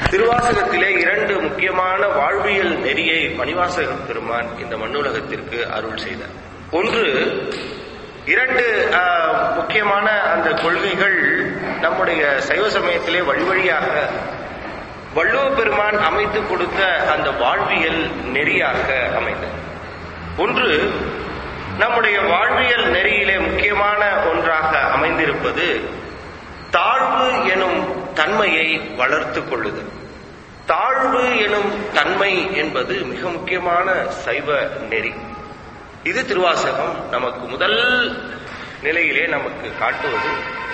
திருவாசகத்திலே இரண்டு முக்கியமான வாழ்வியல் நெறியை மணிவாசக பெருமான் இந்த மண்ணுலகத்திற்கு அருள் செய்தார் ஒன்று இரண்டு ஆஹ், முக்கியமான அந்த கொள்கைகள் நம்முடைய சைவ சமயத்திலே வழி வழியாக வள்ளுவ பெருமான் அமைத்து கொடுத்த அந்த வாழ்வியல் நெறியாக அமைந்தது ஒன்று நம்முடைய வாழ்வியல் நெறியிலே முக்கியமான ஒன்றாக அமைந்திருப்பது தாழ்வு எனும் தன்மையை வளர்த்துக் கொள்ளுதல் தாழ்வு எனும் தன்மை என்பது மிக முக்கியமான சைவ நெறி இது திருவாசகம் நமக்கு முதல் நிலையிலே நமக்கு காட்டுவது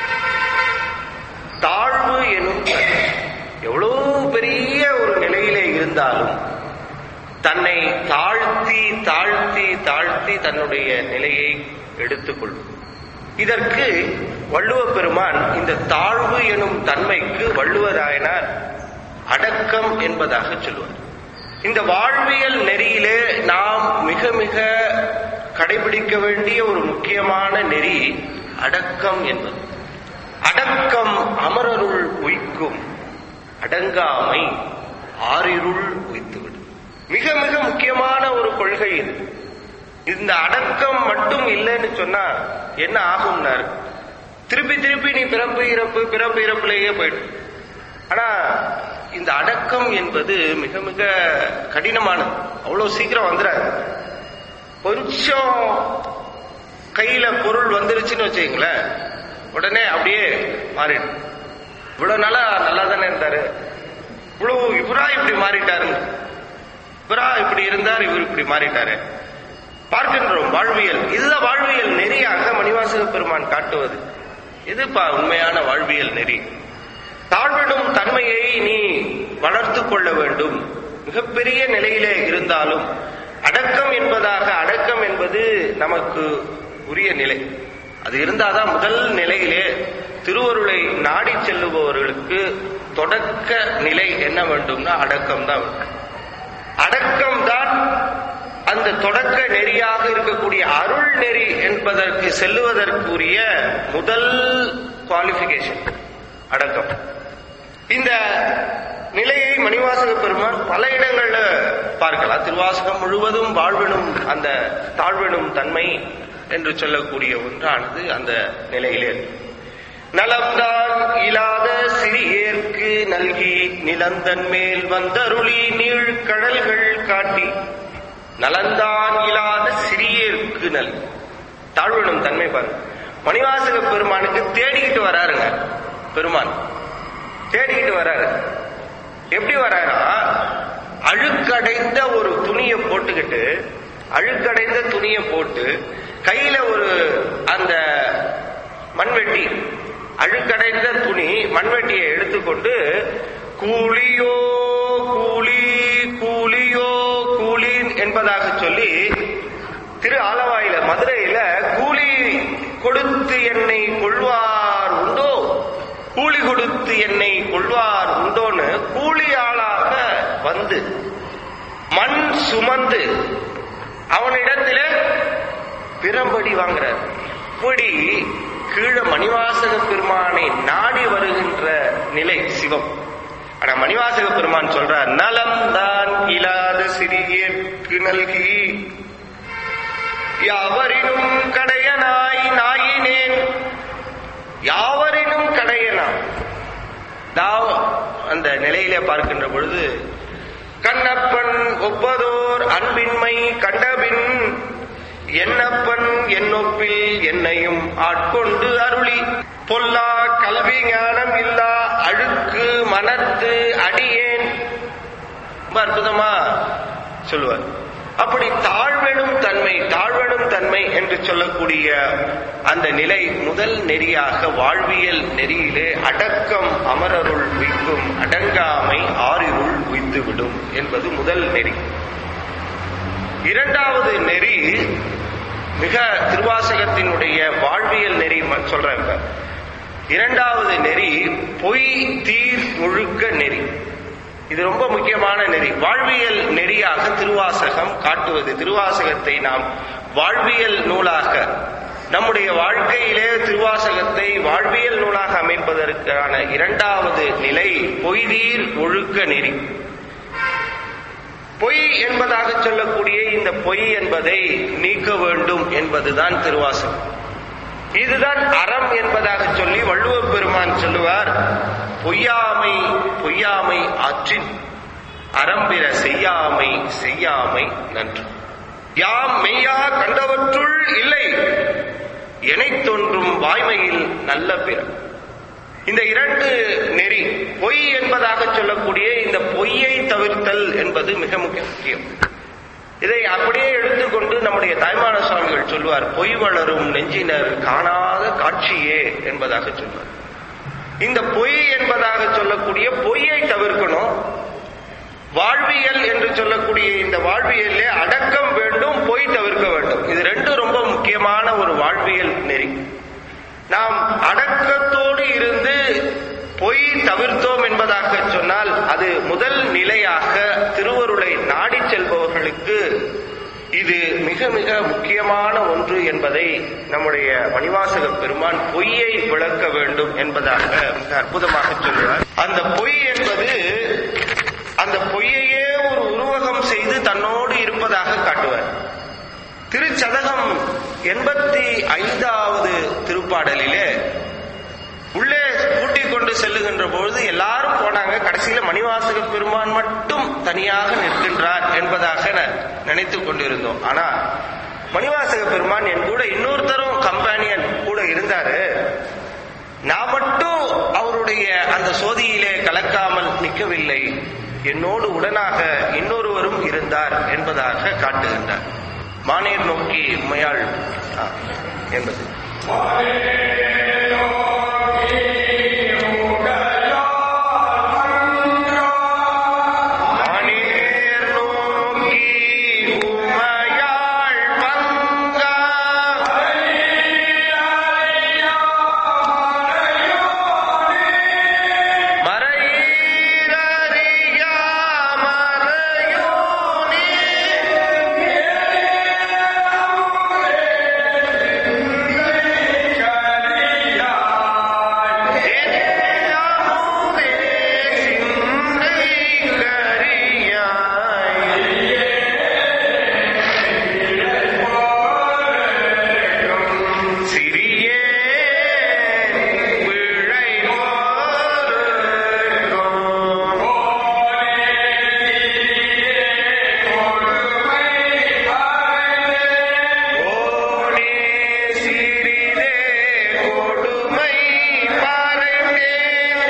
தாழ்வு எனும் தன்மை எவ்வளவு பெரிய ஒரு நிலையிலே இருந்தாலும் தன்னை தாழ்த்தி தாழ்த்தி தாழ்த்தி தன்னுடைய நிலையை எடுத்துக்கொள்ளும் இதற்கு வள்ளுவ பெருமான் இந்த தாழ்வு எனும் தன்மைக்கு வள்ளுவராயனார் அடக்கம் என்பதாக சொல்லுவார் இந்த வாழ்வியல் நெறியிலே நாம் மிக மிக கடைபிடிக்க வேண்டிய ஒரு முக்கியமான நெறி அடக்கம் என்பது அடக்கம் அமரருள் உய்க்கும் அடங்காமை ஆறிருள் உய்த்துவிடும் மிக மிக முக்கியமான ஒரு கொள்கை இது இந்த அடக்கம் மட்டும் இல்லைன்னு சொன்னா என்ன ஆகும்னாரு திருப்பி திருப்பி நீ பிறப்பு இறப்பு பிறப்பு இறப்புலேயே போயிடும் ஆனா இந்த அடக்கம் என்பது மிக மிக கடினமானது அவ்வளவு சீக்கிரம் வந்துடாது கொஞ்சம் கையில பொருள் வந்துருச்சுன்னு வச்சுக்கங்களேன் உடனே அப்படியே மாறிடும் இவ்வளவு நாளா நல்லா தானே இருந்தாரு இவ்வளவு இவரா இப்படி மாறிட்டாருங்க இவரா இப்படி இருந்தார் இவர் இப்படி மாறிட்டாரு பார்க்கின்றோம் வாழ்வியல் இதுதான் வாழ்வியல் நெறியாக மணிவாசக பெருமான் காட்டுவது இதுப்பா உண்மையான வாழ்வியல் நெறி தாழ்விடும் தன்மையை நீ வளர்த்து கொள்ள வேண்டும் மிகப்பெரிய நிலையிலே இருந்தாலும் அடக்கம் என்பதாக அடக்கம் என்பது நமக்கு உரிய நிலை அது இருந்தாதான் முதல் நிலையிலே திருவருளை நாடி செல்லுபவர்களுக்கு தொடக்க நிலை என்ன வேண்டும்னா அடக்கம் தான் வேண்டும் அடக்கம் தான் அந்த தொடக்க நெறியாக இருக்கக்கூடிய அருள் நெறி என்பதற்கு செல்லுவதற்குரிய முதல் குவாலிபிகேஷன் அடக்கம் இந்த நிலையை மணிவாசக பெருமான் பல இடங்கள்ல பார்க்கலாம் திருவாசகம் முழுவதும் வாழ்வினும் அந்த தாழ்வினும் தன்மை என்று சொல்லக்கூடிய ஒன்றானது அந்த நிலையிலே இருக்கு. நலம்தான் இல்லாத சிறியேற்கு நல்கி நிலந்தன் மேல் வந்தருளி நீழ் கடல்கள் காட்டி நலந்தான் இல்லாத சிறியேற்கு நல்கி தாழ்வினும் தன்மை பாருங்க மணிவாசக பெருமானுக்கு தேடிக்கிட்டு வராருங்க பெருமான் தேடிக்கிட்டு வராரு எப்படி வராரா அழுக்கடைந்த ஒரு துணியை போட்டுக்கிட்டு அழுக்கடைந்த துணியை போட்டு கையில ஒரு அந்த மண்வெட்டி அழுக்கடைந்த துணி மண்வெட்டியை எடுத்துக்கொண்டு கூலியோ கூலி கூலியோ கூலி என்பதாக சொல்லி திரு ஆலவாயில மதுரையில கூலி கொடுத்து என்னை கொள்வார் உண்டோ கூலி கொடுத்து என்னை கொள்வார் உண்டோன்னு கூலி ஆளாக வந்து மண் சுமந்து அவனிடத்தில பிறம்படி வாங்குறார் இப்படி கீழே மணிவாசக பெருமானை நாடி வருகின்ற நிலை சிவம் ஆனா மணிவாசக பெருமான் சொல்றார் நலம் தான் இல்லாத சிறியர்க்கு நல்கி யாவரினும் கடையனாய் நாயினேன் யாவரினும் கடையனா தாவ அந்த நிலையிலே பார்க்கின்ற பொழுது கண்ணப்பன் ஒப்பதோர் அன்பின்மை கண்டபின் என்னப்பன் என்னொப்பில் என்னையும் ஆட்கொண்டு அருளி பொல்லா கல்வி ஞானம் இல்லா அழுக்கு மனத்து அடியேன் ரொம்ப அற்புதமா சொல்லுவார் அப்படி தாழ்வெனும் தன்மை தாழ்வெனும் தன்மை என்று சொல்லக்கூடிய அந்த நிலை முதல் நெறியாக வாழ்வியல் நெறியிலே அடக்கம் அமரருள் உய்க்கும் அடங்காமை ஆறிருள் உய்த்துவிடும் என்பது முதல் நெறி இரண்டாவது நெறி மிக திருவாசகத்தினுடைய வாழ்வியல் நெறி ம- சொல்றேன் இப்ப. இரண்டாவது நெறி பொய் தீர் ஒழுக்க நெறி இது ரொம்ப முக்கியமான நெறி வாழ்வியல் நெறியாக திருவாசகம் காட்டுவது திருவாசகத்தை நாம் வாழ்வியல் நூலாக நம்முடைய வாழ்க்கையிலே திருவாசகத்தை வாழ்வியல் நூலாக அமைப்பதற்கான இரண்டாவது நிலை பொய்தீர் ஒழுக்க நெறி பொய் என்பதாக சொல்லக்கூடிய இந்த பொய் என்பதை நீக்க வேண்டும் என்பதுதான் திருவாசகம் இதுதான் அறம் என்பதாக சொல்லி வள்ளுவ பெருமான் சொல்லுவார் பொய்யாமை பொய்யாமை ஆற்றின் அறம்பிற செய்யாமை செய்யாமை நன்று யாம் மெய்யா கண்டவற்றுள் இல்லை எனை தோன்றும் வாய்மையில் நல்ல பிற இந்த இரண்டு நெறி பொய் என்பதாக சொல்லக்கூடிய இந்த பொய்யை தவிர்த்தல் என்பது மிக மிக முக்கியம் இதை அப்படியே எடுத்துக்கொண்டு நம்முடைய தாய்மான சுவாமிகள் சொல்லுவார் பொய் வளரும் நெஞ்சினர் காணாத காட்சியே என்பதாக சொல்வார் இந்த பொய் என்பதாக சொல்லக்கூடிய பொய்யை தவிர்க்கணும் வாழ்வியல் என்று சொல்லக்கூடிய இந்த வாழ்வியலே அடக்கம் வேண்டும் பொய் தவிர்க்க வேண்டும் இது ரெண்டும் ரொம்ப முக்கியமான ஒரு வாழ்வியல் நெறி நாம் அடக்கத்தோடு இருந்து பொய் தவிர்த்தோம் என்பதாக சொன்னால் அது முதல் நிலையாக திருவருளை நாடி செல்பவர்களுக்கு இது மிக மிக முக்கியமான ஒன்று என்பதை நம்முடைய மணிவாசக பெருமான் பொய்யை விளக்க வேண்டும் என்பதாக மிக அற்புதமாக சொல்கிறார் அந்த பொய் என்பது அந்த பொய்யையே ஒரு உருவகம் செய்து தன்னோடு இருப்பதாக காட்டுவார் திருச்சதகம் எண்பத்தி ஐந்தாவது திருப்பாடலிலே உள்ளே கூட்டிக் கொண்டு செல்லுகின்ற பொழுது எல்லாரும் போனாங்க கடைசியில மணிவாசக பெருமான் மட்டும் தனியாக நிற்கின்றார் என்பதாக நினைத்துக் கொண்டிருந்தோம் ஆனா மணிவாசக பெருமான் என் கூட இன்னொருத்தரும் கம்பானியன் கூட இருந்தாரு நான் மட்டும் அவருடைய அந்த சோதியிலே கலக்காமல் நிற்கவில்லை என்னோடு உடனாக இன்னொருவரும் இருந்தார் என்பதாக காட்டுகின்றார் மானேர் நோக்கி உமையாள் ஆ, என்பது மானேர் நோக்கி உமையாள் பங்கா மறையறியா மறையோனே அமுதே சிந்தை கரியாய் சிறியே பிழை ஓனே சிறிதே கொடுமை பாருங்கேன்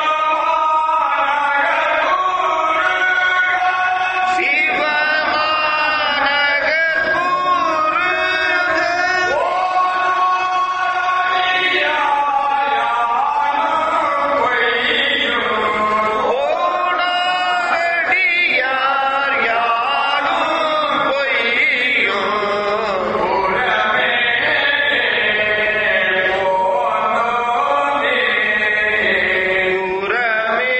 சிவமாநகர் கூறுக ஓடாடியார் யாரும் பொய்யோ உரமே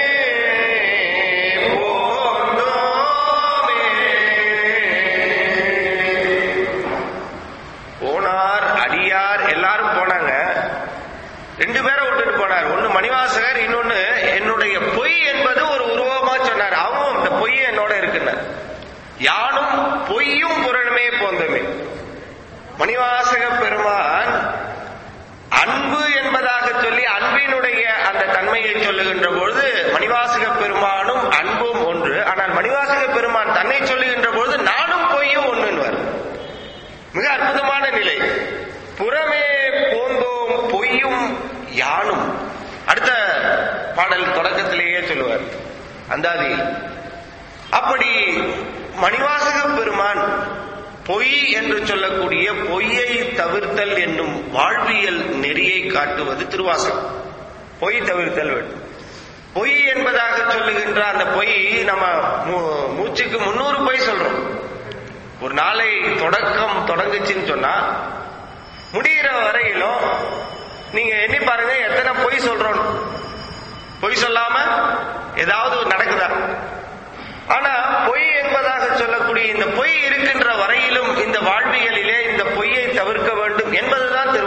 போந்தோமே போனார் அடியார் எல்லாரும் போனாங்க ரெண்டு பேரை விட்டுட்டு போனார் ஒன்னு மணிவாசகர் இன்னொன்னு என்னுடைய பொய் என்பது ஒரு உருவமா சொன்னார் அவனும் இந்த பொய் என்னோட இருக்குன்னார் யானும் பொய்யும் புறணுமே போந்தமே மணிவாசக பெருமான் அன்பு என்பதாக சொல்லி அன்பினுடைய அந்த தன்மையை சொல்லுகின்ற பொழுது மணிவாசக பெருமானும் அன்பும் ஒன்று ஆனால் மணிவாசக பெருமான் தன்னை சொல்லுகின்ற பொழுது நானும் பொய்யும் ஒன்றுன்னுவார் மிக அற்புதமான நிலை புறமே போந்தோம் பொய்யும் யானும் அடுத்த பாடல் தொடக்கத்திலேயே சொல்லுவார் அந்தாதியில் அப்படி மணிவாசக பெருமான் பொய் என்று சொல்லக்கூடிய பொய்யை தவிர்த்தல் என்னும் வாழ்வியல் நெறியை காட்டுவது திருவாசகம் பொய் தவிர்த்தல் வேண்டும் பொய் என்பதாக சொல்லுகின்ற அந்த பொய் நம்ம மூ- மூச்சுக்கு முன்னூறு பொய் சொல்றோம் ஒரு நாளை தொடக்கம் தொடங்குச்சுன்னு சொன்னா முடிகிற வரையிலும் நீங்க எண்ணி பாருங்க எத்தனை பொய் சொல்றோம் பொய் சொல்லாம ஏதாவது நடக்குதா ஆனா பொய் என்பதாக சொல்லக்கூடிய இந்த பொய் இருக்கின்ற வரையிலும் இந்த வாழ்வியலிலே இந்த பொய்யை தவிர்க்க வேண்டும் என்பது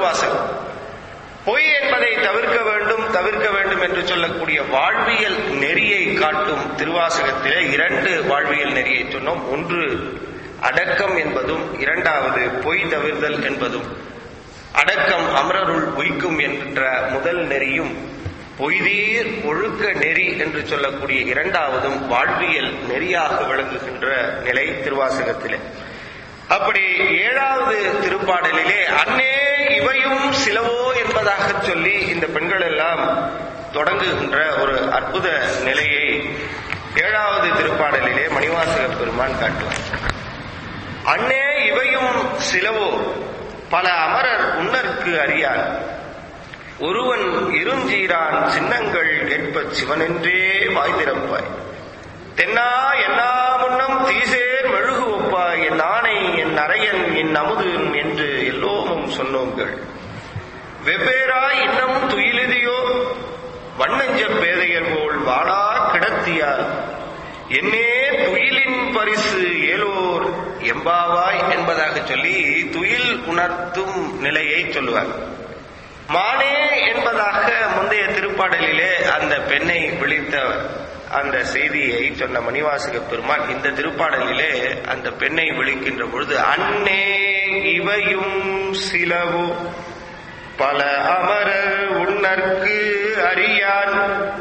திருவாசகம் பொய் என்பதை தவிர்க்க வேண்டும் தவிர்க்க வேண்டும் என்று சொல்லக்கூடிய வாழ்வியல் நெறியை காட்டும் திருவாசகத்திலே இரண்டு வாழ்வியல் நெறியை சொன்னோம் ஒன்று அடக்கம் என்பதும் இரண்டாவது பொய் தவிர்தல் என்பதும் அடக்கம் அமரருள் உய்க்கும் என்ற முதல் நெறியும் பொய்தீர் ஒழுக்க நெறி என்று சொல்லக்கூடிய இரண்டாவதும் வாழ்வியல் நெறியாக விளங்குகின்ற நிலை திருவாசகத்திலே அப்படி ஏழாவது திருப்பாடலிலே அன்னே இவையும் சிலவோ என்பதாக சொல்லி இந்த பெண்கள் எல்லாம் தொடங்குகின்ற ஒரு அற்புத நிலையை ஏழாவது திருப்பாடலிலே மணிவாசக பெருமான் காட்டுவார் அன்னே இவையும் சிலவோ பல அமரர் உன்னற்கு அறியார் ஒருவன் இருஞ்சீரான் சின்னங்கள் கேட்பச் சிவனென்றே வாய் திறப்பாய் தென்னா என்னா முன்னம் தீசேர் மெழுகு ஒப்பாய் என் ஆணை என் அரையன் என் அமுது என்று எல்லோமும் சொன்னோங்கள் வெவ்வேறாய் இன்னும் துயிலுதியோ வண்ணஞ்ச பேதையர் போல் வாழா கிடத்தியால் என்னே துயிலின் பரிசு ஏலோர் எம்பாவாய் என்பதாக சொல்லி துயில் உணர்த்தும் நிலையை சொல்லுவார் மானே என்பதாக முந்தைய திருப்பாடலிலே அந்த பெண்ணை விழித்த அந்த செய்தியை சொன்ன மணிவாசக பெருமான் இந்த திருப்பாடலிலே அந்த பெண்ணை விழிக்கின்ற பொழுது அன்னே இவையும் சிலவோ பல அமரர் உன்னற்கு அறியான்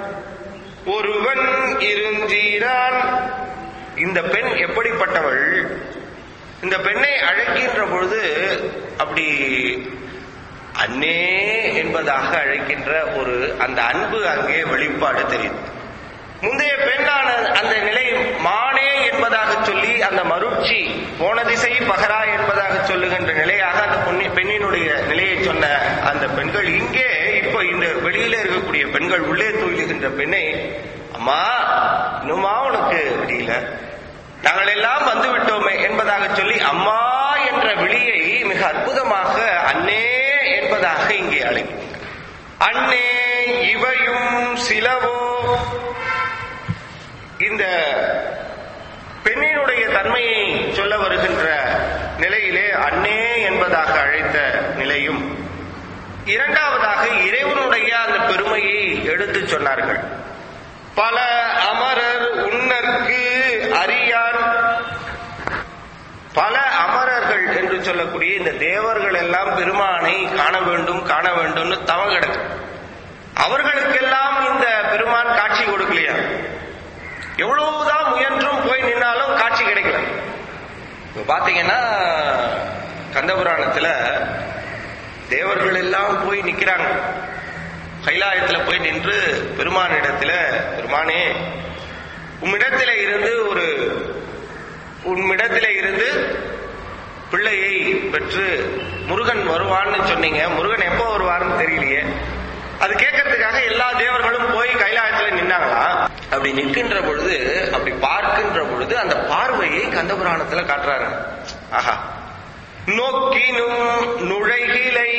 ஒருவன் இருந்தீரான் இந்த பெண் எப்படிப்பட்டவள் இந்த பெண்ணை அழைக்கின்ற பொழுது அப்படி அன்னே என்பதாக அழைக்கின்ற ஒரு அந்த அன்பு அங்கே வெளிப்பாடு தெரியுது முந்தைய பெண்ணான அந்த நிலை மானே என்பதாக சொல்லி அந்த மருட்சி போன திசை பகரா என்பதாக சொல்லுகின்ற நிலையாக அந்த பொன்னி- பெண்ணினுடைய நிலையை சொன்ன அந்த பெண்கள் இங்கே இப்ப இந்த வெளியில இருக்கக்கூடிய பெண்கள் உள்ளே தூய்கின்ற பெண்ணை அம்மா இன்னுமா உனக்கு விடியல நாங்கள் எல்லாம் வந்து விட்டோமே என்பதாக சொல்லி அம்மா என்ற விழியை மிக அற்புதமாக அன்னே என்பதாக இங்கே அழைக்கும் அன்னே இவையும் சிலவோ இந்த பெண்ணினுடைய தன்மையை சொல்ல வருகின்ற நிலையிலே அன்னே என்பதாக அழைத்த நிலையும் இரண்டாவதாக இறைவனுடைய அந்த பெருமையை எடுத்துச் சொன்னார்கள் பல அமரர் உன்னற்கு அறியான் பல அமரர்கள் என்று சொல்லக்கூடிய இந்த தேவர்கள் எல்லாம் பெருமானை காண வேண்டும் காண வேண்டும்னு தவம் கிடக்கு அவர்களுக்கெல்லாம் இந்த பெருமான் காட்சி கொடுக்கலையா எவ்வளவுதான் முயன்றும் போய் நின்னாலும் காட்சி கிடைக்கல இப்ப பாத்தீங்கன்னா கந்தபுராணத்துல தேவர்கள் எல்லாம் போய் நிக்கிறாங்க கைலாயத்துல போய் நின்று பெருமானிடத்துல பெருமானே உம்மிடத்தில இருந்து ஒரு உம்மிடத்தில இருந்து பிள்ளையை பெற்று முருகன் வருவான்னு சொன்னீங்க முருகன் எப்போ வருவார்னு தெரியலையே அது கேட்கறதுக்காக எல்லா தேவர்களும் போய் கைலாயத்துல நின்னாங்களாம் அப்படி நிற்கின்ற பொழுது அப்படி பார்க்கின்ற பொழுது அந்த பார்வையை கந்தபுராணத்துல காட்டுறாரு ஆஹா நோக்கினும் நுழைகிலை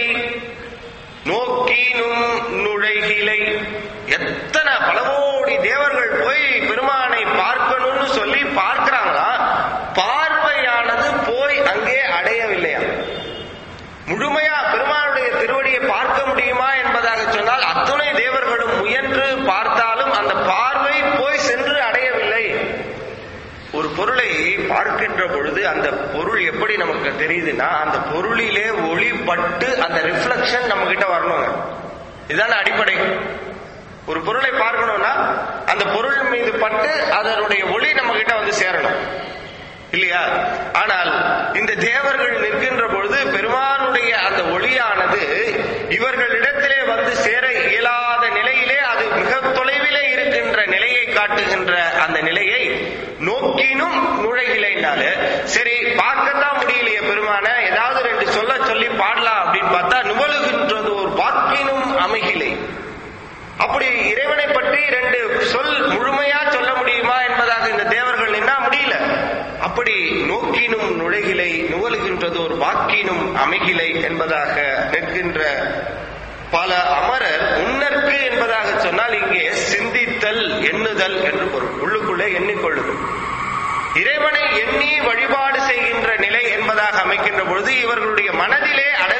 நோக்கினும் நுழைகிலை எத்தனை பல கோடி தேவர்கள் போய் பெருமானை பார்க்கணும்னு சொல்லி பார்க்கிறாங்களா பார்வையானது போய் அங்கே அடையவில்லையா முழுமையா பெருமானுடைய திருவடியை பார்க்க முடியுமா என்பதாக சொன்னால் அத்துணை தேவர்களும் முயன்று பார்த்தாலும் அந்த பார்வை போய் சென்று அடையவில்லை ஒரு பொருளை பார்க்கின்ற பொழுது அந்த பொருள் எப்படி நமக்கு தெரியுதுன்னா அந்த பொருளிலே ஒளிப்பட்டு அந்த ரிஃப்ளெக்ஷன் நம்ம கிட்ட வரணுங்க இதுதானே அடிப்படை ஒரு பொருளை பார்க்கணும்னா அந்த பொருள் மீது பட்டு அதனுடைய ஒளி நம்ம கிட்ட வந்து சேரணும் இல்லையா ஆனால் இந்த தேவர்கள் நிற்கின்ற பொழுது பெருமானுடைய அந்த ஒளியானது இவர்களிடத்திலே வந்து சேர இயலாத நிலையிலே அது மிக தொலைவிலே இருக்கின்ற நிலையை காட்டுகின்ற அந்த நிலையை நோக்கினும் நுழைகிலைனால சரி பார்க்கத்தான் முடியலையே பெருமான ஏதாவது ரெண்டு சொல்ல சொல்லி பாடலாம் அப்படின்னு பார்த்தா நுவலுகின்றது ஒரு வாக்கினும் அமைகிலை அப்படி இறைவனை பற்றி ரெண்டு சொல் முழுமையா சொல்ல முடியுமா என்பதாக இந்த தேவர்கள் நின்னா முடியல அப்படி நோக்கினும் நுழைகிலை நுவலுகின்றது ஒரு வாக்கினும் அமைகிலை என்பதாக நிற்கின்ற பல அமரர் உன்னற்கு என்பதாக சொன்னால் இங்கே சிந்தித்தல் எண்ணுதல் என்று பொருள் உள்ளுக்குள்ளே எண்ணிக்கொள்ளுது இறைவனை எண்ணி வழிபாடு செய்கின்ற நிலை என்பதாக அமைக்கின்ற பொழுது இவர்களுடைய மனதிலே அடங்காத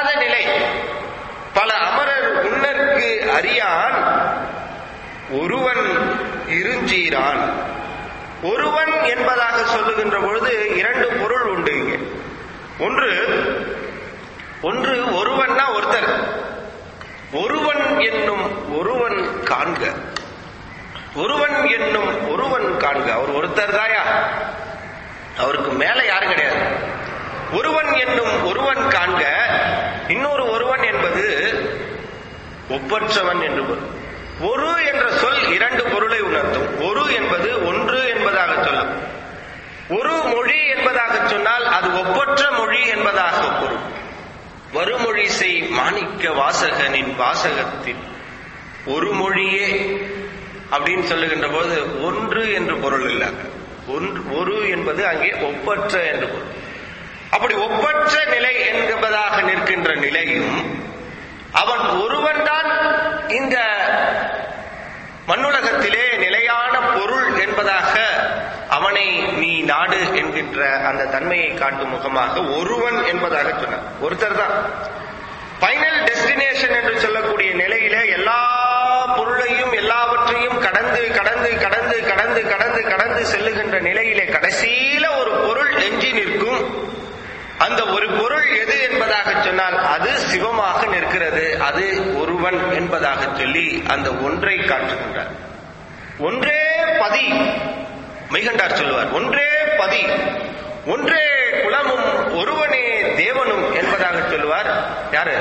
இல்லாத நிலை பல அமரர் உன்னற்கு அறியான் ஒருவன் இருஞ்சீரான் ஒருவன் என்பதாக சொல்லுகின்ற பொழுது இரண்டு பொருள் உண்டு இங்கே ஒன்று ஒன்று ஒருவன்னா ஒருத்தர் ஒருவன் என்னும் ஒருவன் காண்க ஒருவன் என்னும் ஒருவன் காண்க அவர் ஒருத்தர் தாயா அவருக்கு மேல யாரும் கிடையாது ஒருவன் என்னும் ஒருவன் காண்க இன்னொரு ஒருவன் என்பது ஒப்பற்றவன் என்று பொருள் ஒரு என்ற சொல் இரண்டு பொருளை உணர்த்தும் ஒரு என்பது ஒன்று என்பதாக சொல்லும் ஒரு மொழி என்பதாக சொன்னால் அது ஒப்பற்ற மொழி என்பதாக பொருள் வருமொழி செய் மாணிக்க வாசகனின் வாசகத்தில் ஒரு மொழியே அப்படின்னு சொல்லுகின்ற போது ஒன்று என்று பொருள் இல்லை ஒன்று ஒரு என்பது அங்கே ஒப்பற்ற என்று பொருள் அப்படி ஒப்பற்ற நிலை என்பதாக நிற்கின்ற நிலையும் அவன் ஒருவன்தான் இந்த மண்ணுலகத்திலே நிலையான பொருள் என்பதாக அவனை நீ நாடு என்கின்ற அந்த தன்மையை காட்டும் முகமாக ஒருவன் என்பதாக சொன்னார் ஒருத்தர் தான் ஃபைனல் டெஸ்டினேஷன் என்று சொல்லக்கூடிய நிலையில எல்லா பொருளையும் எல்லாவற்றையும் கடந்து கடந்து கடந்து கடந்து கடந்து கடந்து செல்லுகின்ற நிலையிலே கடைசியில ஒரு பொருள் எஞ்சி நிற்கும் அந்த ஒரு பொருள் எது என்பதாக சொன்னால் அது சிவமாக நிற்கிறது அது ஒருவன் என்பதாக சொல்லி அந்த ஒன்றை காட்டுகின்றார் ஒன்றே பதி மெய்கண்டார் சொல்லுவார் ஒன்றே பதி ஒன்றே குலமும் ஒருவனே தேவனும் என்பதாக சொல்லுவார் யாரு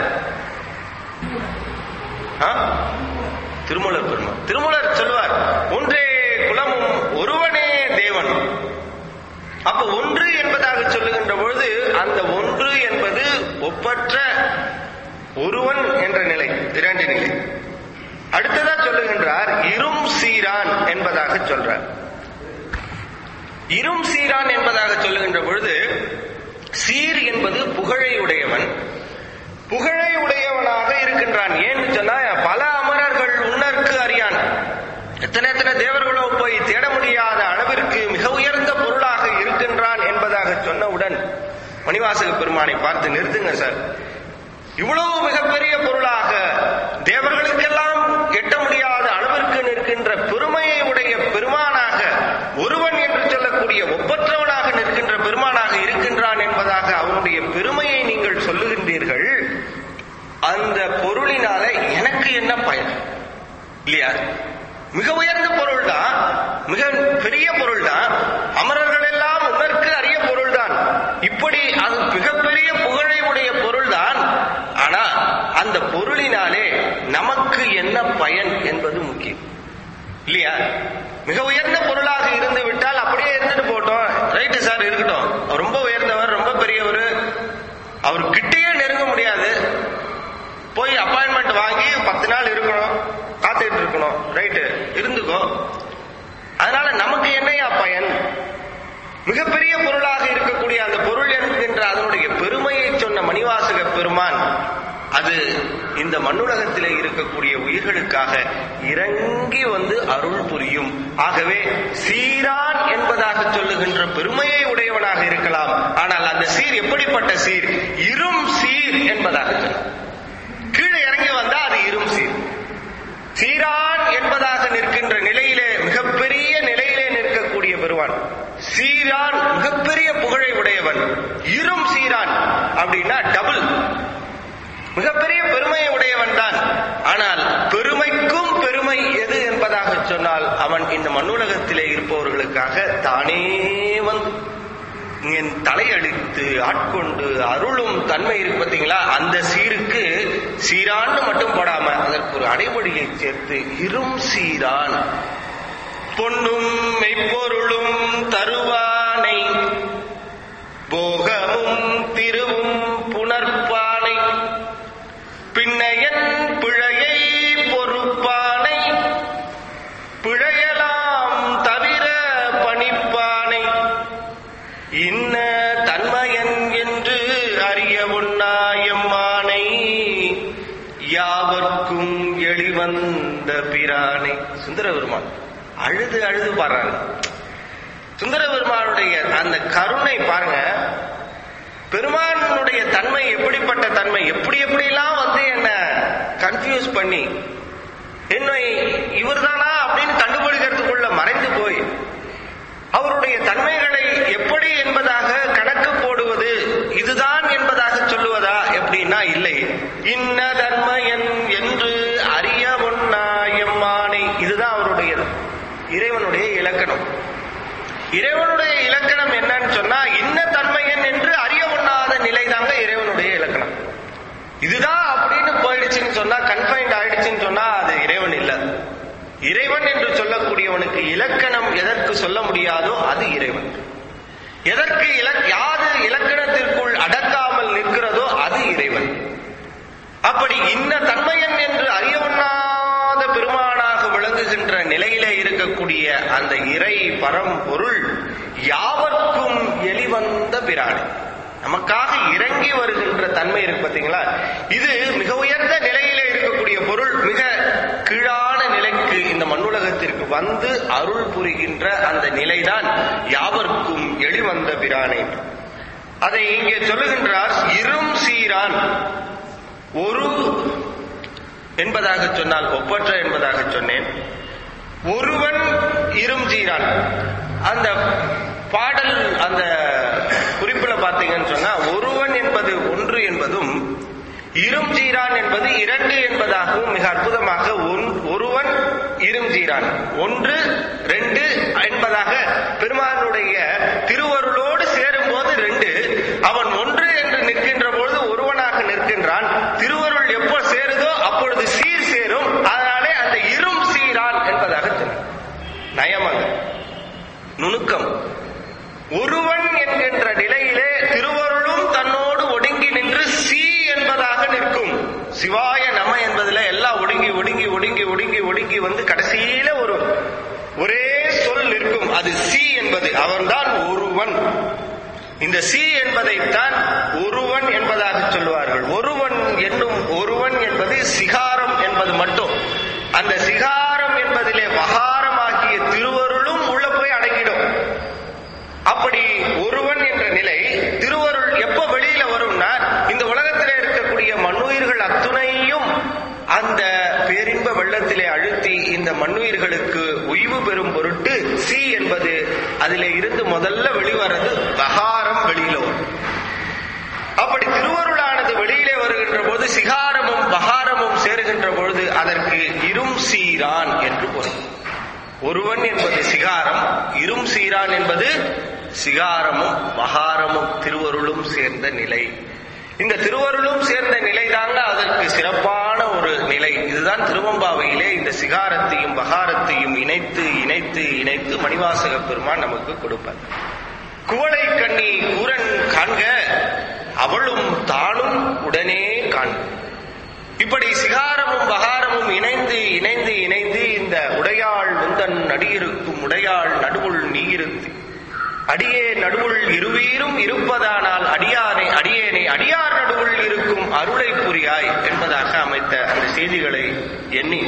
ஆ? திருமூலர் பெருமாள் திருமூலர் சொல்லுவார் ஒன்றே குலமும் ஒருவனே தேவன் அப்ப ஒன்று என்பதாக சொல்லுகின்ற பொழுது அந்த ஒன்று என்பது ஒப்பற்ற ஒருவன் என்ற நிலை இரண்டு நிலை அடுத்ததா சொல்லுகின்றார் இரும் சீரான் என்பதாக சொல்றார் இரும் சீரான் என்பதாக சொல்லுகின்ற பொழுது சீர் என்பது புகழை உடையவன் புகழை உடையவனாக இருக்கின்றான் ஏன்னு சொன்னா பல அமரர்கள் உன்னற்கு அறியான் எத்தனை எத்தனை தேவர்களோ போய் தேட முடியாத அளவிற்கு மிக உயர்ந்த பொருளாக இருக்கின்றான் என்பதாக சொன்னவுடன் மணிவாசக பெருமானை பார்த்து நிறுத்துங்க சார் இவ்வளவு மிகப்பெரிய பொருளாக தேவர்களுக்கெல்லாம் எட்ட முடியாத அளவிற்கு நிற்கின்ற பெருமையை உடைய பெருமானாக ஒருவன் என்று சொல்லக்கூடிய ஒப்பற்றவனாக நிற்கின்ற பெருமானாக இருக்கின்றான் என்பதாக அவனுடைய பெருமையை நீங்கள் சொல்லுகின்றீர்கள் அந்த பொருளினால எனக்கு என்ன பயன் இல்லையா மிக உயர்ந்த பொருள் தான் மிக பெரிய பொருள் தான் அமரர்கள் எல்லாம் உனக்கு அரிய பொருள் தான் இப்படி அது மிகப்பெரிய புகழை உடைய பொருள் தான் ஆனா அந்த பொருளினாலே நமக்கு என்ன பயன் என்பது முக்கியம் இல்லையா மிக உயர்ந்த பொருளாக இருந்து விட்டால் அப்படியே இருந்துட்டு போட்டோம் ரைட்டு சார் இருக்கட்டும் அவர் ரொம்ப உயர்ந்தவர் ரொம்ப பெரியவர் அவர் கிட்டேயே நெருங்க முடியாது போய் அப்பாயின்மெண்ட் வாங்கி பத்து நாள் இருக்கணும் காத்துக்கிட்டு இருக்கணும் ரைட்டு இருந்துக்கோ அதனால நமக்கு என்னையா பயன் மிகப்பெரிய பொருளாக இருக்கக்கூடிய அந்த பொருள் என்கின்ற அதனுடைய பெருமையை சொன்ன மணிவாசக பெருமான் அது இந்த மண்ணுலகத்திலே இருக்கக்கூடிய உயிர்களுக்காக இறங்கி வந்து அருள் புரியும் ஆகவே சீரான் என்பதாக சொல்லுகின்ற பெருமையை உடையவனாக இருக்கலாம் ஆனால் அந்த சீர் எப்படிப்பட்ட சீர் இரும் சீர் என்பதாக சொன்னார் கீழே இறங்கி வந்தா அது இரும் சீர் சீரான் என்பதாக நிற்கின்ற நிலையிலே மிகப்பெரிய நிலையிலே நிற்கக்கூடிய பெருவான் சீரான் மிகப்பெரிய புகழை உடையவன் இரும் சீரான் அப்படின்னா டபுள் மிகப்பெரிய பெருமையை உடையவன் தான் ஆனால் பெருமைக்கும் பெருமை எது என்பதாக சொன்னால் அவன் இந்த மண்ணுலகத்திலே இருப்பவர்களுக்காக தானே வந்து என் தலையடித்து ஆட்கொண்டு அருளும் தன்மை இருக்கு பார்த்தீங்களா அந்த சீருக்கு சீரான்னு மட்டும் போடாம அதற்கு ஒரு அடைமொழியை சேர்த்து இரும் சீரான் பொன்னும் மெய்ப்பொருளும் தருவானை போகமும் திருவும் புணர்ப்பானை பின்னையன் பிழையை பொறுப்பானை பிழையலாம் தவிர பணிப்பானை இன்ன தன்மயன் என்று அறிய உண்ணாயம்மானை யாவர்க்கும் எளிவந்த பிரானை சுந்தர பெருமான் அழுது அழுது பாடுறாங்க சுந்தர பெருமானுடைய அந்த கருணை பாருங்க பெருமானுடைய தன்மை எப்படிப்பட்ட தன்மை எப்படி எப்படிலாம் வந்து என்ன கன்ஃபியூஸ் பண்ணி என்னை இவர்தானா அப்படின்னு கண்டுபிடிக்கிறதுக்குள்ள மறைந்து போய் அவருடைய தன்மைகளை எப்படி என்பதாக கணக்கு போடுவது இதுதான் என்பதாக சொல்லுவதா எப்படின்னா இல்லை இன்ன தன்மையன் என்று அறிய ஒன்னா எம்மானை இதுதான் அவருடையது இறைவனுடைய இலக்கணம் இறைவனுடைய இலக்கணம் என்னன்னு சொன்னா இன்ன தன்மையன் என்று அறிய ஒண்ணாத நிலை தாங்க இறைவனுடைய இலக்கணம் இதுதான் அப்படின்னு போயிடுச்சுன்னு சொன்னா கன்ஃபைன்ட் ஆயிடுச்சுன்னு சொன்னா அது இறைவன் இல்ல இறைவன் என்று சொல்லக்கூடியவனுக்கு இலக்கணம் எதற்கு சொல்ல முடியாதோ அது இறைவன் எதற்கு இலக் யாது இலக்கணத்திற்குள் அடக்காமல் நிற்கிறதோ அது இறைவன் அப்படி இன்ன தன்மையன் என்று அறிய ஒண்ணாத பெருமானாக விளங்குகின்ற நிலையிலே இருக்கக்கூடிய அந்த இறை பரம் பொருள் யாவர்க்கும் எளிவந்த பிராணி நமக்காக இறங்கி வருகின்ற தன்மை இருக்கு பாத்தீங்களா இது மிக உயர்ந்த நிலையிலே இருக்கக்கூடிய பொருள் மிக கீழான நிலைக்கு இந்த மண்ணுலகத்திற்கு வந்து அருள் புரிகின்ற அந்த நிலைதான் யாவர்க்கும் எளிவந்த பிரானை அதை இங்கே சொல்லுகின்றார் இரும் சீரான் ஒரு என்பதாக சொன்னால் ஒப்பற்ற என்பதாக சொன்னேன் ஒருவன் இரும் சீரான் அந்த பாடல் அந்த குறிப்பில் பார்த்தீங்கன்னு சொன்னா ஒருவன் என்பது ஒன்று என்பதும் இரும் ஜீரான் என்பது இரண்டு என்பதாகவும் மிக அற்புதமாக ஒன்- ஒருவன் இரும் ஜீரான் ஒன்று ரெண்டு என்பதாக பெருமானுடைய திருவருளோடு சேரும் போது ரெண்டு அவன் ஒன்று என்று நிற்கின்ற பொழுது ஒருவனாக நிற்கின்றான் திருவருள் எப்போ சேருதோ அப்பொழுது சீர் சேரும் அதனாலே அந்த இரும் சீரான் என்பதாக சொன்னார் நயமாக நுணுக்கம் ஒருவன் என்கின்ற நிலையிலே திருவருளும் தன்னோடு ஒடுங்கி நின்று சி என்பதாக நிற்கும் சிவாய நம என்பதுல எல்லாம் ஒடுங்கி ஒடுங்கி ஒடுங்கி ஒடுங்கி ஒடுங்கி வந்து கடைசியில ஒரு ஒரே சொல் நிற்கும் அது சி என்பது அவன்தான் ஒருவன் இந்த சி என்பதைத்தான் ஒருவன் என்பதாக சொல்லுவார்கள் ஒருவன் என்னும் ஒருவன் என்பது சிகாரம் என்பது மட்டும் அந்த சிகாரம் என்பதிலே வகாரமாகிய திருவருளும் உள்ள போய் அடங்கிடும் அப்படி ஒருவன் என்ற நிலை திருவருள் எப்ப வெளியில வரும்னா இந்த உலகத்திலே இருக்கக்கூடிய மண்ணுயிர்கள் அத்துணையும் அந்த பேரின்ப வெள்ளத்திலே அழுத்தி இந்த மண்ணுயிர்களுக்கு உய்வு பெறும் பொருட்டு சி என்பது அதிலே இருந்து முதல்ல வெளிவரது பகாரம் வெளியில வரும் அப்படி திருவருளானது வெளியிலே வருகின்ற போது சிகாரமும் பகாரமும் சேருகின்ற பொழுது அதற்கு இரும் சீரான் என்று பொருள் ஒருவன் என்பது சிகாரம் இரும் சீரான் என்பது சிகாரமும் மகாரமும் திருவருளும் சேர்ந்த நிலை இந்த திருவருளும் சேர்ந்த நிலை தாங்க அதற்கு சிறப்பான ஒரு நிலை இதுதான் திருவம்பாவையிலே இந்த சிகாரத்தையும் பகாரத்தையும் இணைத்து இணைத்து இணைத்து மணிவாசக பெருமான் நமக்கு கொடுப்பார் குவளை கண்ணி கூரன் காண்க அவளும் தானும் உடனே காண்க இப்படி சிகாரமும் பகாரமும் இணைந்து இணைந்து இணைந்து இந்த உடையாள் முந்தன் நடியிருக்கும் உடையாள் நடுவுள் நீயிருத்து அடியே நடுவுள் இருவீரும் இருப்பதானால் அடியானை அடியேனை அடியார் நடுவுள் இருக்கும் அருளை புரியாய் என்பதாக அமைத்த அந்த செய்திகளை எண்ணி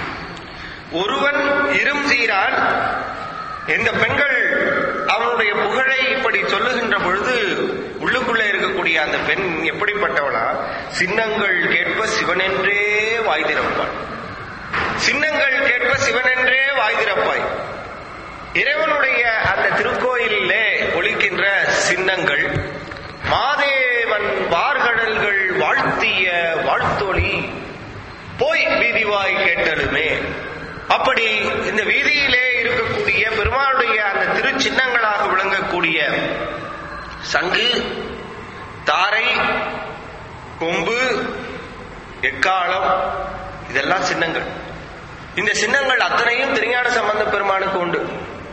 ஒருவன் இரும் சீரான் இந்த பெண்கள் அவனுடைய புகழை இப்படி சொல்லுகின்ற பொழுது உள்ளுக்குள்ளே இருக்கக்கூடிய அந்த பெண் எப்படிப்பட்டவளா சின்னங்கள் கேட்ப சிவனென்றே வாய் திறப்பாள் சின்னங்கள் கேட்ப சிவனென்றே வாய் திறப்பாய் இறைவனுடைய அந்த திருக்கோயிலிலே ஒலிக்கின்ற சின்னங்கள் மாதேவன் வார்கடல்கள் வாழ்த்திய வாழ்த்தொளி போய் வீதிவாய் கேட்டலுமே அப்படி இந்த வீதியிலே இருக்கக்கூடிய பெருமாளுடைய அந்த திருச்சின்னங்களாக விளங்கக்கூடிய சங்கு தாரை கொம்பு எக்காலம் இதெல்லாம் சின்னங்கள் இந்த சின்னங்கள் அத்தனையும் திருஞான சம்பந்த பெருமானுக்கு உண்டு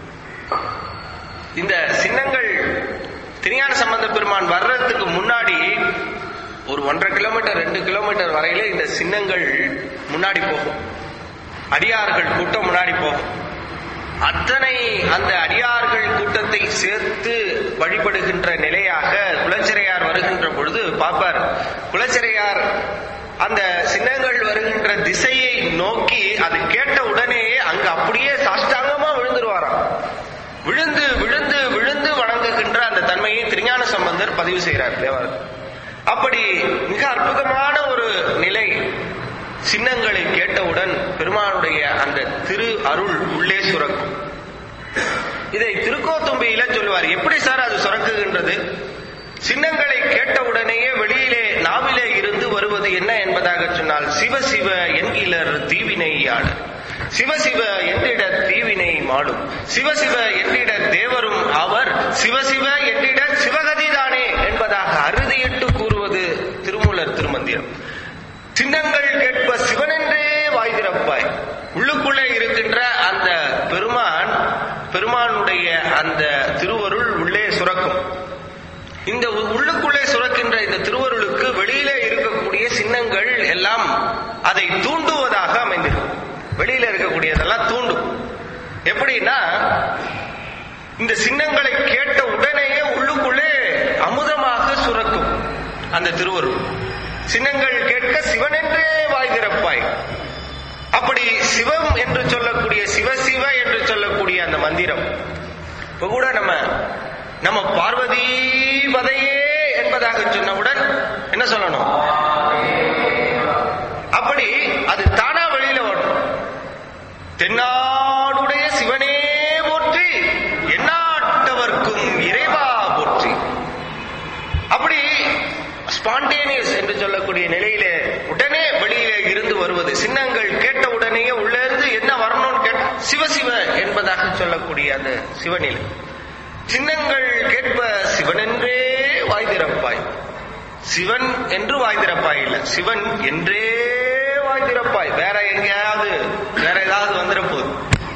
இந்த சின்னங்கள் திருஞான சம்பந்த பெருமான் வர்றதுக்கு முன்னாடி ஒரு ஒன்றரை கிலோமீட்டர் ரெண்டு கிலோமீட்டர் வரையில இந்த சின்னங்கள் முன்னாடி போகும் அடியார்கள் கூட்டம் முன்னாடி போகும் அத்தனை அந்த அடியார்கள் கூட்டத்தை சேர்த்து வழிபடுகின்ற நிலையாக குலச்சிறையார் வருகின்ற பொழுது பார்ப்பார் குலச்சிறையார் அந்த சின்னங்கள் வருகின்ற திசையை நோக்கி அது கேட்ட உடனேயே அங்க அப்படியே சாஷ்டாங்கமா விழுந்துருவாராம் விழுந்து விழுந்து விழுந்து வணங்குகின்ற அந்த தன்மையை திருஞான சம்பந்தர் பதிவு பதிவு செய்கிறார் தேவாரம் அப்படி மிக அற்புதமான ஒரு நிலை சின்னங்களை கேட்டவுடன் பெருமானுடைய அந்த திரு அருள் உள்ளே சுரக்கும் இதை திருக்கோத்தும்பியில சொல்லுவார் எப்படி சார் அது சுரக்குகின்றது சின்னங்களை கேட்டவுடனேயே வெளியிலே நாவிலே இருந்து வருவது என்ன என்பதாக சொன்னால் சிவ சிவ என்கிலர் தீவினை யாடு சிவ சிவ என்றிட தீவினை மாடும் சிவ சிவ என்றிட தேவரும் அவர் சிவ சிவ என்றிட சிவகதிதானே என்பதாக அறுதியிட்டு கூறுவது திருமூலர் திருமந்திரம் சின்னங்கள் கேட்ப சிவனென்றே வாய் திறப்பாய் உள்ளுக்குள்ளே இருக்கின்ற அந்த பெருமான் பெருமானுடைய அந்த திருவருள் உள்ளே சுரக்கும் இந்த உ- உள்ளுக்குள்ளே சுரக்கின்ற இந்த திருவருளுக்கு வெளியிலே இருக்கக்கூடிய சின்னங்கள் எல்லாம் அதை தூண்டுவதாக அமைந்திருக்கும் வெளியில இருக்கக்கூடியதெல்லாம் தூண்டும் எப்படின்னா இந்த சின்னங்களை கேட்ட உடனேயே உள்ளுக்குள்ளே அமுதமாக சுரக்கும் அந்த திருவருள் சின்னங்கள் கேட்க சிவனென்றே வாய் திறப்பாய் அப்படி சிவம் என்று சொல்லக்கூடிய சிவ சிவ என்று சொல்லக்கூடிய அந்த மந்திரம் இப்ப கூட நம்ம நம்ம பார்வதி பதையே என்பதாக சொன்னவுடன் என்ன சொல்லணும் அப்படி அது தானா வெளியில வரும் தென்னாடுடைய சிவனே போற்றி எந்நாட்டவர்க்கும் இறைவா போற்றி அப்படி ஸ்பான்டேனியஸ் என்று சொல்லக்கூடிய நிலையிலே உடனே வெளியிலே இருந்து வருவது சின்னங்கள் கேட்ட உடனேயே உள்ள இருந்து என்ன வரணும்னு கேட்ட சிவசிவ என்பதாக சொல்லக்கூடிய அந்த சிவநிலை சின்னங்கள் கேட்ப சிவனென்றே வாய் திறப்பாய் சிவன் என்று வாய் திறப்பாய் இல்ல சிவன் என்றே வாய் திறப்பாய் வேற எங்கேயாவது வேற ஏதாவது வந்துட போகுது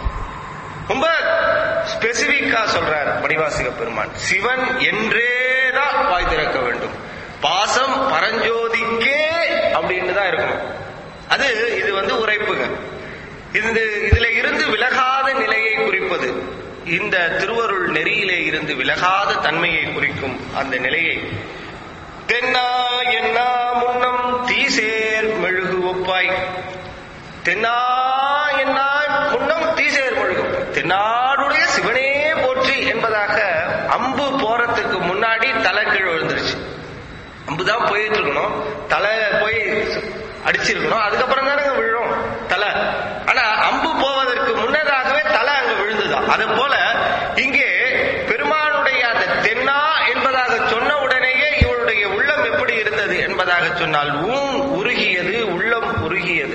ரொம்ப ஸ்பெசிபிக்கா சொல்றார் மணிவாசிக பெருமான் சிவன் என்றே தான் வாய் திறக்க வேண்டும் பாசம் பரஞ்சோதிக்கே அப்படின்னு தான் இருக்கணும் அது இது வந்து உரைப்புங்க இந்த இதுல இருந்து விலகாத நிலையை குறிப்பது இந்த திருவருள் நெறியிலே இருந்து விலகாத தன்மையை குறிக்கும் அந்த நிலையை தென்னா என்னா முன்னம் தீசேர் மெழுகு ஒப்பாய் தென்னா என்னா முன்னம் தீசேர் மெழுகு தென்னாடுடைய சிவனே போற்றி என்பதாக அம்பு போறதுக்கு முன்னாடி தலை கீழ் விழுந்துருச்சு அம்பு தான் போயிட்டு இருக்கணும் தலை போய் அடிச்சிருக்கணும் அதுக்கப்புறம் தானே விழும் தலை ஆனா அம்பு போவதற்கு முன்னதாகவே தலை அங்க விழுந்துதான் அது போல இங்கே பெருமானுடைய அந்த தென்னா என்பதாக சொன்ன உடனேயே இவருடைய உள்ளம் எப்படி இருந்தது என்பதாக சொன்னால் ஊன் உருகியது உள்ளம் உருகியது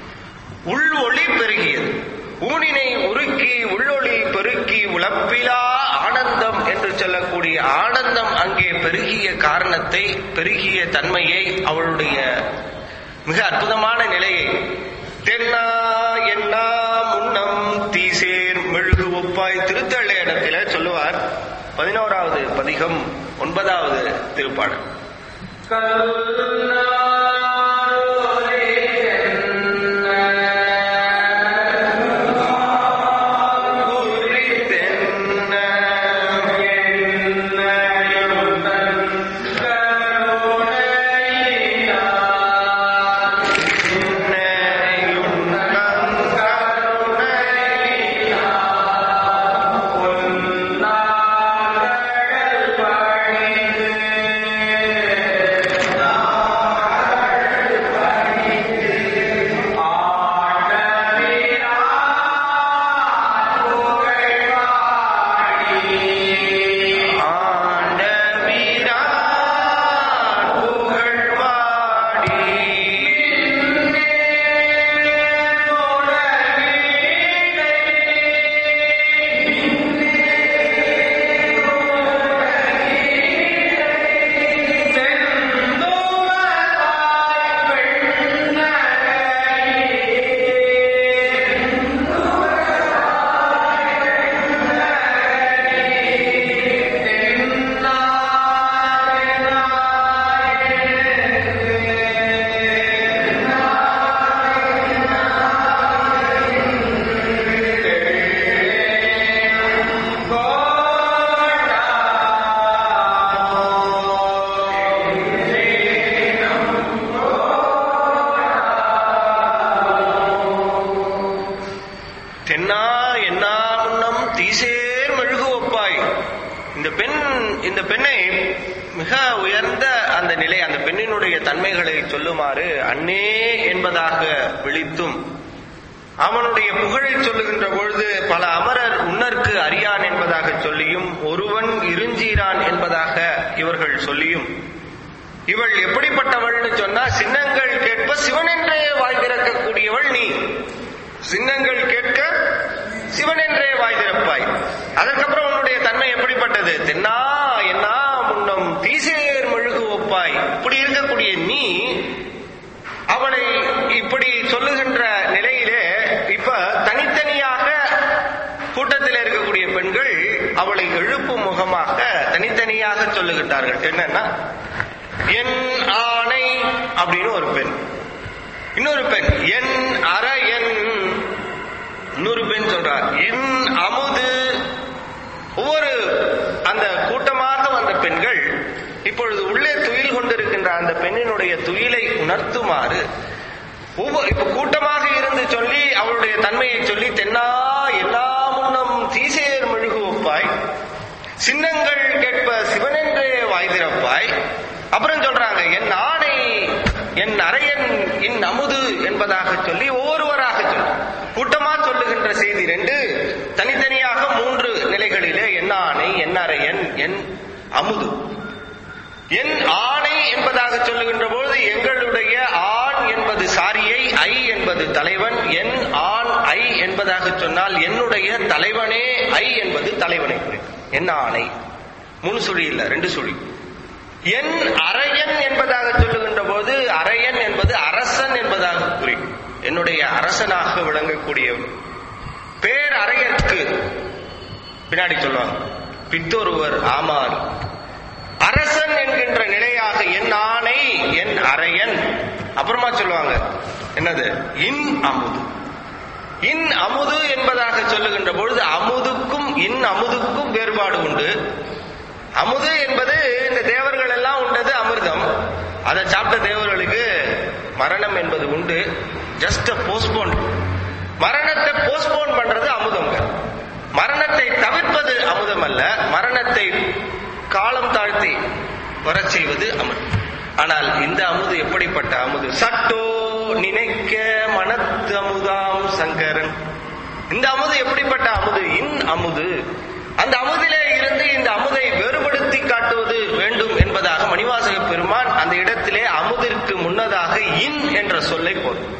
உள் ஒளி பெருகியது ஊனினை உருக்கி உள்ளொளி பெருக்கி உழப்பிலா ஆனந்தம் என்று சொல்லக்கூடிய ஆனந்தம் அங்கே பெருகிய காரணத்தை பெருகிய தன்மையை அவளுடைய மிக அற்புதமான நிலையை தென்னா என்னா முன்னம் தீசேர் மெழுகு ஒப்பாய் திருத்தள்ள இடத்தில சொல்லுவார் பதினோராவது பதிகம் ஒன்பதாவது திருப்பாடல் தென்னா என்னா முன்னம் தீசேர் மெழுகு ஒப்பாய் இந்த பெண் இந்த பெண்ணை மிக உயர்ந்த அந்த நிலை அந்த பெண்ணினுடைய தன்மைகளை சொல்லுமாறு அன்னே என்பதாக விழித்தும் அவனுடைய புகழை சொல்லுகின்ற பொழுது பல அமரர் உன்னற்கு அறியான் என்பதாக சொல்லியும் ஒருவன் இருஞ்சீரான் என்பதாக இவர்கள் சொல்லியும் இவள் எப்படிப்பட்டவள்னு சொன்னா சின்னங்கள் கேட்ப சிவனென்றே வாய் திறக்கக்கூடியவள் நீ சின்னங்கள் கேட்க சிவனென்றே வாய் திறப்பாய் அதற்கப்புறம் உன்னுடைய தன்மை எப்படிப்பட்டது தென்னா என்னா முன்னம் தீசேர் மெழுகு ஒப்பாய் இப்படி இருக்கக்கூடிய நீ அவளை இப்படி சொல்லுகின்ற நிலையிலே இப்ப தனித்தனியாக கூட்டத்தில் இருக்கக்கூடிய பெண்கள் அவளை எழுப்பும் முகமாக தனித்தனியாக சொல்லுகின்றார்கள் என்னன்னா என் ஆணை அப்படின்னு ஒரு பெண் இன்னொரு பெண் என் அரையன் இன்னொரு பெண் சொல்றார் என் அமுது ஒவ்வொரு அந்த கூட்டமாக வந்த பெண்கள் இப்பொழுது உள்ளே துயில் கொண்டிருக்கின்ற அந்த பெண்ணினுடைய துயிலை உணர்த்துமாறு ஒவ்வொரு இப்ப கூட்டமாக இருந்து சொல்லி அவளுடைய தன்மையை சொல்லி தென்னா எல்லா முன்னம் தீசேர் மெழுகு ஒப்பாய் சின்னங்கள் கேட்ப சிவனென்றே வாய் திறப்பாய் அப்புறம் சொல்றாங்க என் ஆணை என் அரையன் என் அமுது என்பதாக சொல்லி ஒவ்வொருவராக சொல்லி கூட்டமா சொல்லுகின்ற செய்தி ரெண்டு தனித்தனியாக மூன்று நிலைகளிலே என் ஆணை என் அரையன் என் அமுது என் ஆணை என்பதாக சொல்லுகின்ற பொழுது எங்களுடைய ஆண் என்பது சாரியை ஐ என்பது தலைவன் என் ஆண் ஐ என்பதாக சொன்னால் என்னுடைய தலைவனே ஐ என்பது தலைவனை குறிக்கும் என் ஆணை மூணு சுழி இல்ல ரெண்டு சுழி என் அரையன் என்பதாக சொல்லுகின்ற போது அரையன் என்பது அரசன் என்பதாக குறிக்கும் என்னுடைய அரசனாக விளங்கக்கூடியவன் பேர் அரையற்கு பின்னாடி சொல்லுவாங்க பித்தொருவர் ஆமார் அரசன் என்கின்ற நிலையாக என் ஆணை என் அரையன் அப்புறமா சொல்லுவாங்க என்னது இன் அமுது இன் அமுது என்பதாக சொல்லுகின்ற பொழுது அமுதுக்கும் இன் அமுதுக்கும் வேறுபாடு உண்டு அமுது என்பது இந்த தேவர்கள் எல்லாம் உண்டது அமிர்தம் அதை சாப்பிட்ட தேவர்களுக்கு மரணம் என்பது உண்டு ஜஸ்ட் போஸ்ட்போன் மரணத்தை போஸ்ட்போன் பண்றது அமுதங்க மரணத்தை தவிர்ப்பது அமுதம் அல்ல மரணத்தை காலம் தாழ்த்தி வரச் செய்வது அமிர்தம் ஆனால் இந்த அமுது எப்படிப்பட்ட அமுது சட்டோ நினைக்க மனத்து அமுதாம் சங்கரன் இந்த அமுது எப்படிப்பட்ட அமுது இன் அமுது அந்த அமுதிலே இருந்து இந்த அமுதை வேறுபடுத்தி காட்டுவது வேண்டும் என்பதாக மணிவாசக பெருமான் அந்த இடத்திலே அமுதிற்கு முன்னதாக இன் என்ற சொல்லை போடும்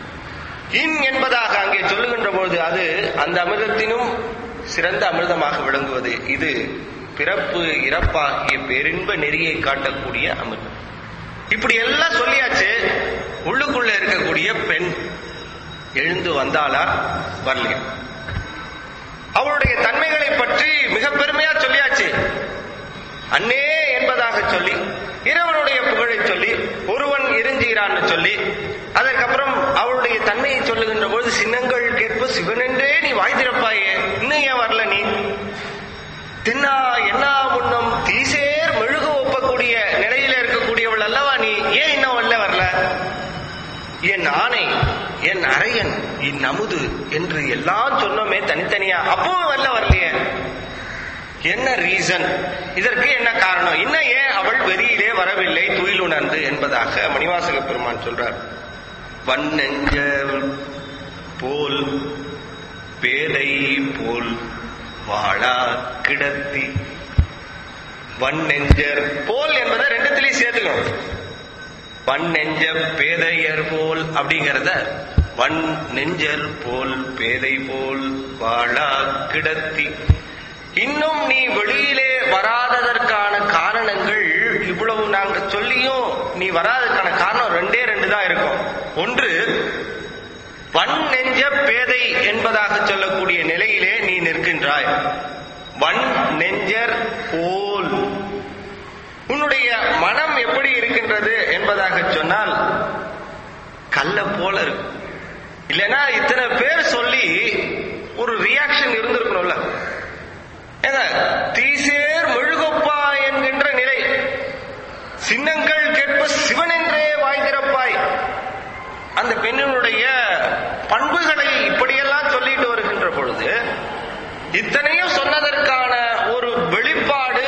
இன் என்பதாக அங்கே சொல்லுகின்ற பொழுது அது அந்த அமிர்தத்தினும் சிறந்த அமிர்தமாக விளங்குவது இது பிறப்பு இறப்பாகிய பேரின்ப நெறியை காட்டக்கூடிய அமிர்தம் இப்படி எல்லாம் சொல்லியாச்சு உள்ளுக்குள்ள இருக்கக்கூடிய பெண் எழுந்து வந்தாளா வரலையா அவளுடைய தன்மைகளை பற்றி மிக பெருமையா சொல்லியாச்சு அன்னே என்பதாக சொல்லி இறைவனுடைய புகழை சொல்லி ஒருவன் இருஞ்சுகிறான்னு சொல்லி அதற்கப்புறம் அவளுடைய தன்மையை சொல்லுகின்ற பொழுது சின்னங்கள் கேட்ப சிவனென்றே நீ வாய் திறப்பாயே இன்னும் ஏன் வரல நீ தின்னா என்ன முன்னம் தீசேர் மெழுகு ஒப்பக்கூடிய நிலையில இருக்கக்கூடியவள் அல்லவா நீ ஏன் இன்னும் வரல வரல என் ஆணை என் அரையன் என் அமுது என்று எல்லாம் சொன்னோமே தனித்தனியா அப்பவும் வரல வரலையே என்ன ரீசன் இதற்கு என்ன காரணம் இன்னும் ஏன் அவள் வெறியிலே வரவில்லை துயில் உணர்ந்து என்பதாக மணிவாசக பெருமான் சொல்றார் வன்னெஞ்ச போல் பேதை போல் வாழா கிடத்தி வன்னெஞ்சர் போல் என்பதை ரெண்டுத்திலையும் சேர்த்துக்கணும் வன் நெஞ்ச பேதையர் போல் அப்படிங்கிறத வன் நெஞ்சர் போல் பேதை போல் வாழா கிடத்தி இன்னும் நீ வெளியிலே வராததற்கான காரணங்கள் இவ்வளவு நாங்க சொல்லியும் நீ வராததுக்கான காரணம் ரெண்டே ரெண்டு தான் இருக்கும் ஒன்று வன் நெஞ்ச பேதை என்பதாக சொல்லக்கூடிய நிலையிலே நீ நிற்கின்றாய் வன் நெஞ்சர் போல் உன்னுடைய மனம் எப்படி இருக்கின்றது என்பதாக சொன்னால் கல்ல போல இருக்கு இல்லைன்னா இத்தனை பேர் சொல்லி ஒரு ரியாக்ஷன் இருந்திருக்கணும்ல ஏங்க தீசேர் மெழுகொப்பா என்கின்ற நிலை சின்னங்கள் கேட்ப சிவனென்றே வாய் திறப்பாய் அந்த பெண்ணினுடைய பண்புகளை இப்படியெல்லாம் சொல்லிட்டு வருகின்ற பொழுது இத்தனையும் சொன்னதற்கான ஒரு வெளிப்பாடு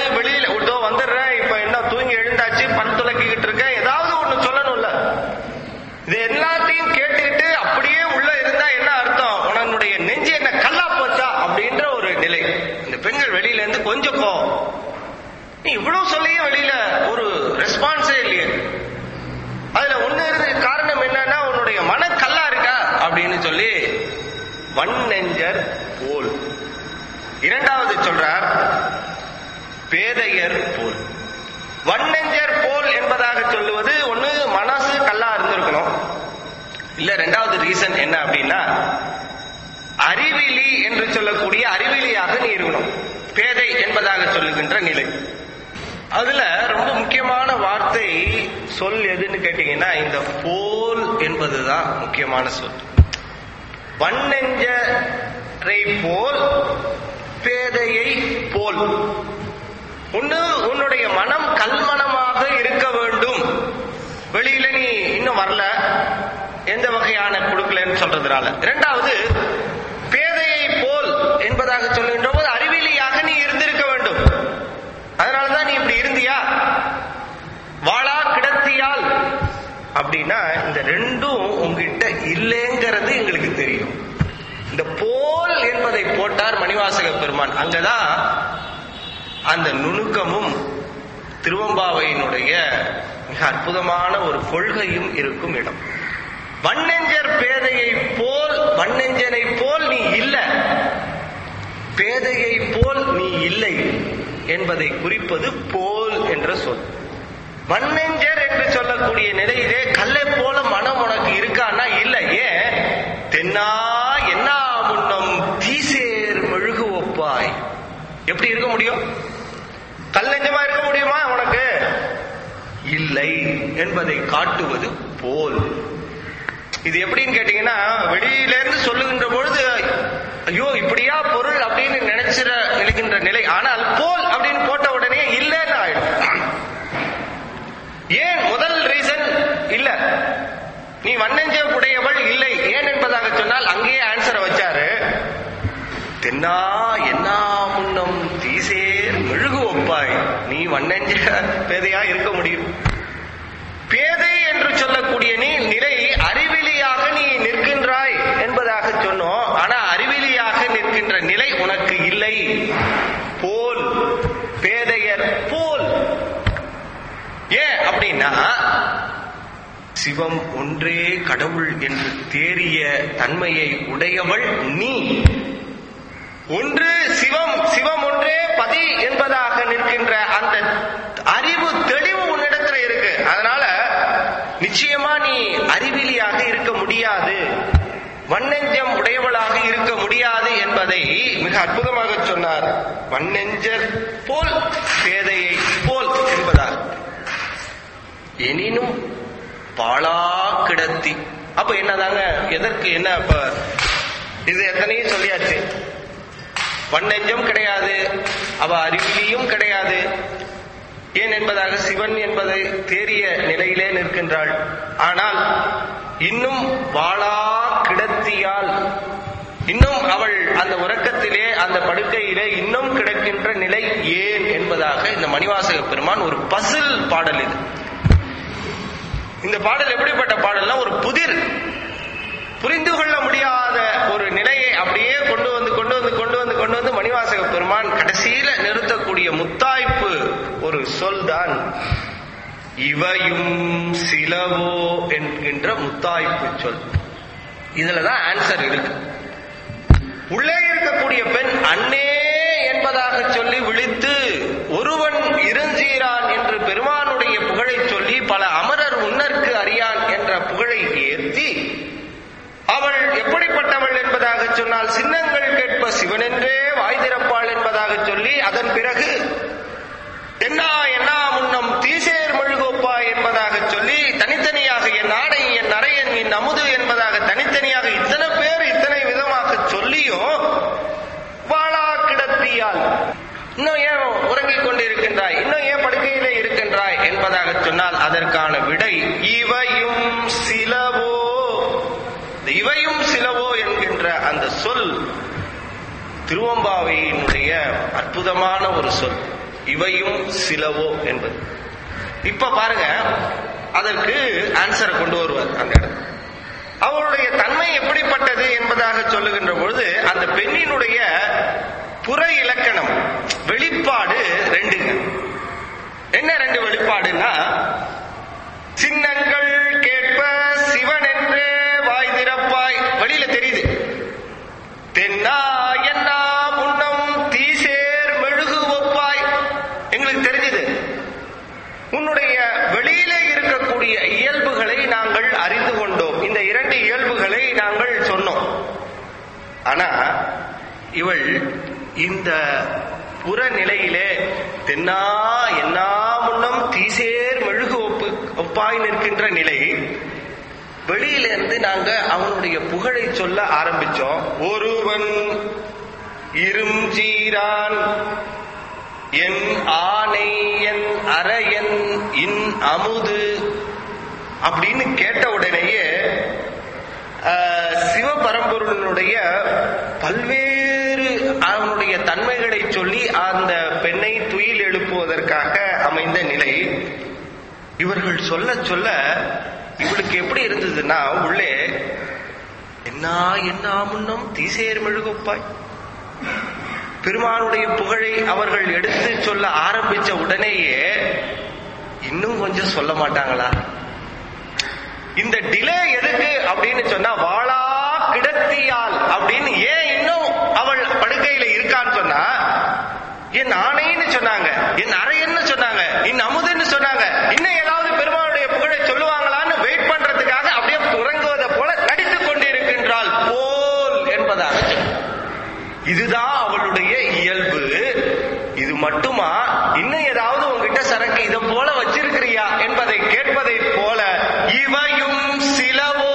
இந்த பெண்கள் வெளியில இருந்து கொஞ்சம் கோவம் நீ இவ்வளவு சொல்லியும் வெளியில ஒரு ரெஸ்பான்ஸே இல்லையே அதுல ஒண்ணு இருந்து காரணம் என்னன்னா உன்னுடைய மன கல்லா இருக்கா அப்படின்னு சொல்லி வன்னெஞ்சர் போல் இரண்டாவது சொல்றார் பேதையர் போல் வன்னெஞ்சர் போல் என்பதாக சொல்லுவது ஒண்ணு மனசு கல்லா இருந்திருக்கணும் இல்ல ரெண்டாவது ரீசன் என்ன அப்படின்னா அறிவிலி என்று சொல்லக்கூடிய அறிவிலியாக நீ இருக்கணும் பேதை என்பதாக சொல்லுகின்ற நிலை அதுல ரொம்ப முக்கியமான வார்த்தை சொல் எதுன்னு கேட்டீங்கன்னா இந்த போல் என்பதுதான் முக்கியமான சொல் வன்னெஞ்சரை போல் பேதையை போல் ஒண்ணு உன்னுடைய மனம் கல்மனமாக இருக்க வேண்டும் வெளியில நீ இன்னும் வரல எந்த வகையான கொடுக்கலன்னு சொல்றதுனால இரண்டாவது பேதையை போல் என்பதாக சொல்லுகின்ற போது அறிவிலியாக நீ இருந்திருக்க வேண்டும் அதனாலதான் நீ இப்படி இருந்தியா வாளா கிடத்தியால் அப்படின்னா இந்த ரெண்டும் உங்ககிட்ட இல்லைங்கிறது எங்களுக்கு தெரியும் இந்த போல் என்பதை போட்டார் மணிவாசக பெருமான் அங்கதான் அந்த நுணுக்கமும் திருவம்பாவையினுடைய மிக அற்புதமான ஒரு கொள்கையும் இருக்கும் இடம் வண்ணெஞ்சர் பேதையை போல் வண்ணெஞ்சனை போல் நீ இல்ல பேதையை போல் நீ இல்லை என்பதை குறிப்பது போல் என்ற சொல் வண்ணெஞ்சர் என்று சொல்லக்கூடிய நிலையிலே கல்லை போல மனம் உனக்கு இருக்கான்னா இல்ல ஏன் தென்னா என்ன முன்னம் தீசேர் மெழுகு ஒப்பாய் எப்படி இருக்க முடியும் கல் நெஞ்சமா இருக்க முடியுமா உனக்கு இல்லை என்பதை காட்டுவது போல் இது எப்படின்னு கேட்டீங்கன்னா வெளியில இருந்து சொல்லுகின்ற பொழுது ஐயோ இப்படியா பொருள் அப்படின்னு நினைச்சிட நினைக்கின்ற நிலை ஆனால் போல் அப்படின்னு போட்ட உடனே இல்லைன்னு ஆயிடும் ஏன் முதல் ரீசன் இல்ல நீ வண்ணஞ்ச உடையவள் இல்லை ஏன் என்பதாக சொன்னால் அங்கேயே ஆன்சரை வச்சாரு தென்னா என்ன முன்னம் தீசேர் மெழுகு ஒப்பாய் நீ வண்ணஞ்ச பேதையா இருக்க முடியும் பேதை என்று சொல்லக்கூடிய நீ நிலை அறிவிலியாக நீ நிற்கின்றாய் என்பதாக சொன்னோம் ஆனா அறிவிலியாக நிற்கின்ற நிலை உனக்கு இல்லை போல் பேதையர் போல் ஏன் அப்படின்னா சிவம் ஒன்றே கடவுள் என்று தேறிய தன்மையை உடையவள் நீ ஒன்று சிவம் சிவம் ஒன்றே பதி என்பதாக நிற்கின்ற அந்த அறிவு தெளிவு உன்னிடத்துல இருக்கு அதனால நிச்சயமா நீ அறிவிலியாக இருக்க முடியாது வண்ணெஞ்சம் உடையவளாக இருக்க முடியாது என்பதை மிக அற்புதமாக சொன்னார் வண்ணெஞ்சர் போல் பேதையை போல் என்பதால் எனினும் பாழா கிடத்தி அப்ப என்னதாங்க எதற்கு என்ன அப்ப இது எத்தனையும் சொல்லியாச்சு வண்ணெஞ்சம் கிடையாது அவ அறிவிலியும் கிடையாது ஏன் என்பதாக சிவன் என்பதை தேறிய நிலையிலே நிற்கின்றாள் ஆனால் இன்னும் வாழா கிடத்தியால் இன்னும் அவள் அந்த உறக்கத்திலே அந்த படுக்கையிலே இன்னும் கிடக்கின்ற நிலை ஏன் என்பதாக இந்த மணிவாசக பெருமான் ஒரு பசில் பாடல் இது இந்த பாடல் எப்படிப்பட்ட பாடல்னா ஒரு புதிர் புரிந்து கொள்ள முடியாத ஒரு நிலையை அப்படியே கொண்டு வந்து கொண்டு வந்து கொண்டு வந்து கொண்டு வந்து மணிவாசக பெருமான் கடைசியில நிறுத்தக்கூடிய முத்தாய்ப்பு ஒரு சொல் தான் இவையும் சிலவோ என்கின்ற முத்தாய்ப்பு சொல் இதுலதான் ஆன்சர் இருக்கு உள்ளே இருக்கக்கூடிய பெண் அன்னே என்பதாக சொல்லி விழித்து ஒருவன் இருஞ்சீரான் என்று பெருமானுடைய புகழை சொல்லி பல அமரர் உன்னற்கு அறியான் என்ற புகழை ஏற்றி அவள் எப்படிப்பட்டவள் என்பதாக சொன்னால் சின்னங்கள் கேட்ப சிவனென்றே வாய் திறப்பாள் என்பதாக சொல்லி அதன் பிறகு என்னா என்னா முன்னம் தீசேர் மெழுகோப்பா என்பதாக சொல்லி தனித்தனியாக என் ஆடை என் நரையன் என் அமுது என்பதாக தனித்தனியாக இத்தனை பேர் இத்தனை விதமாக சொல்லியும் வாழா கிடத்தியால் இன்னும் ஏன் உறங்கிக் கொண்டிருக்கின்றாய் இன்னும் ஏன் படுக்கையிலே இருக்கின்றாய் என்பதாக சொன்னால் அதற்கான விடை இவையும் சிலவோ இந்த இவையும் சிலவோ என்கின்ற அந்த சொல் திருவம்பாவையினுடைய அற்புதமான ஒரு சொல் இவையும் சிலவோ என்பது இப்ப பாருங்க அதற்கு ஆன்சரை கொண்டு வருவார் அந்த இடம் அவருடைய தன்மை எப்படிப்பட்டது என்பதாக சொல்லுகின்ற பொழுது அந்த பெண்ணினுடைய புற இலக்கணம் வெளிப்பாடு ரெண்டுங்க என்ன ரெண்டு வெளிப்பாடுன்னா சின்னங்கள் கேட்ப சிவன் என்றே வாய் திறப்பாய் வெளியில தெரியுது தென்னா என்னா முன்னம் தீசேர் மெழுகு ஒப்பாய் எங்களுக்கு தெரிஞ்சது உன்னுடைய வெளியிலே இருக்கக்கூடிய இயல்புகளை நாங்கள் அறிந்து கொண்டோம் இந்த இரண்டு இயல்புகளை நாங்கள் சொன்னோம் ஆனா இவள் இந்த புற நிலையிலே தென்னா என்னா முன்னம் தீசேர் மெழுகு ஒப்பு ஒப்பாய் நிற்கின்ற நிலை வெளியில இருந்து நாங்க அவனுடைய புகழை சொல்ல ஆரம்பிச்சோம் ஒருவன் இருஞ்சீரான் என் ஆனை என் அரையன் இன் அமுது அப்படின்னு கேட்ட உடனேயே ஆஹ், சிவபரம்பொருளினுடைய பல்வேறு அவனுடைய தன்மைகளை சொல்லி அந்த பெண்ணை துயில் எழுப்புவதற்காக அமைந்த நிலை இவர்கள் சொல்ல சொல்ல இவளுக்கு எப்படி இருந்ததுன்னா உள்ளே என்ன என்ன முன்னம் தீசேர் மெழுகுப்பாய் பெருமானுடைய புகழை அவர்கள் எடுத்து சொல்ல ஆரம்பிச்ச உடனேயே இன்னும் கொஞ்சம் சொல்ல மாட்டாங்களா இந்த டிலே எதுக்கு அப்படின்னு சொன்னா வாளா கிடத்தியால் அப்படின்னு ஏன் இன்னும் அவள் படுக்கையில இருக்கான்னு சொன்னா என் ஆணைன்னு சொன்னாங்க என் அறையன்னு சொன்னாங்க என் அமுதுன்னு சொன்னாங்க இன்னும் ஏதாவது பெருமானுடைய புகழை சொல்லுவாங்களான்னு வெயிட் பண்றதுக்காக அப்படியே உறங்குவதை போல நடித்துக் கொண்டிருக்கின்றாள் போல் என்பதாக சொன்னார். இதுதான் அவளுடைய இயல்பு இது மட்டுமா இன்னும் ஏதாவது உங்ககிட்ட சரக்கு இதை போல வச்சிருக்கிறியா என்பதை கேட்பதை போல இவையும் சிலவோ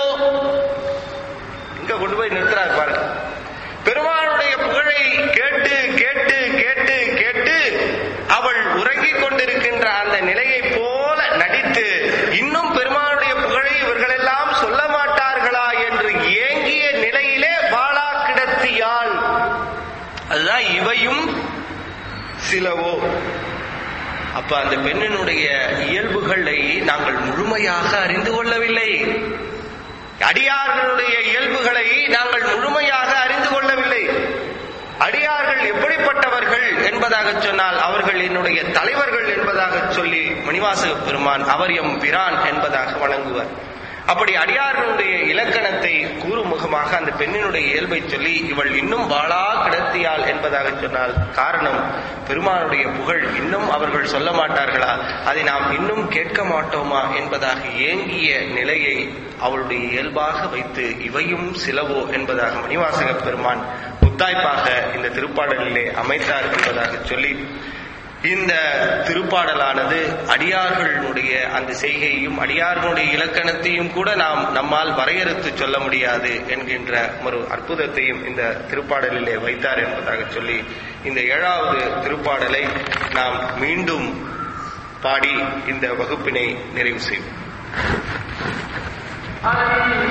இங்க கொண்டு போய் நிறுத்துறாரு பாருங்க பெருமானுடைய புகழை கேட்டு கேட்டு கேட்டு கேட்டு அவள் உறங்கிக் கொண்டிருக்கின்ற அந்த நிலையை போல நடித்து இன்னும் பெருமானுடைய புகழை இவர்களெல்லாம் சொல்ல மாட்டார்களா என்று ஏங்கிய நிலையிலே வாளா கிடத்தியாள் அதுதான் இவையும் சிலவோ அப்ப அந்த பெண்ணினுடைய இயல்புகளை நாங்கள் முழுமையாக அறிந்து கொள்ளவில்லை அடியார்களுடைய இயல்புகளை நாங்கள் முழுமையாக அறிந்து கொள்ளவில்லை அடியார்கள் எப்படிப்பட்டவர்கள் என்பதாக சொன்னால் அவர்கள் என்னுடைய தலைவர்கள் என்பதாக சொல்லி மணிவாசக பெருமான் அவர் எம் பிரான் என்பதாக வழங்குவார் அப்படி அடியார்களுடைய இலக்கணத்தை கூறுமுகமாக அந்த பெண்ணினுடைய இயல்பை சொல்லி இவள் இன்னும் வாளா கிடத்தியாள் என்பதாக சொன்னால் காரணம் பெருமானுடைய புகழ் இன்னும் அவர்கள் சொல்ல மாட்டார்களா அதை நாம் இன்னும் கேட்க மாட்டோமா என்பதாக ஏங்கிய நிலையை அவளுடைய இயல்பாக வைத்து இவையும் சிலவோ என்பதாக மணிவாசக பெருமான் முத்தாய்ப்பாக இந்த திருப்பாடலிலே அமைத்தார் என்பதாக சொல்லி இந்த திருப்பாடலானது அடியார்களுடைய அந்த செய்கையையும் அடியார்களுடைய இலக்கணத்தையும் கூட நாம் நம்மால் வரையறுத்து சொல்ல முடியாது என்கின்ற ஒரு அற்புதத்தையும் இந்த திருப்பாடலிலே வைத்தார் என்பதாக சொல்லி இந்த ஏழாவது திருப்பாடலை நாம் மீண்டும் பாடி இந்த வகுப்பினை நிறைவு செய்வோம் அலை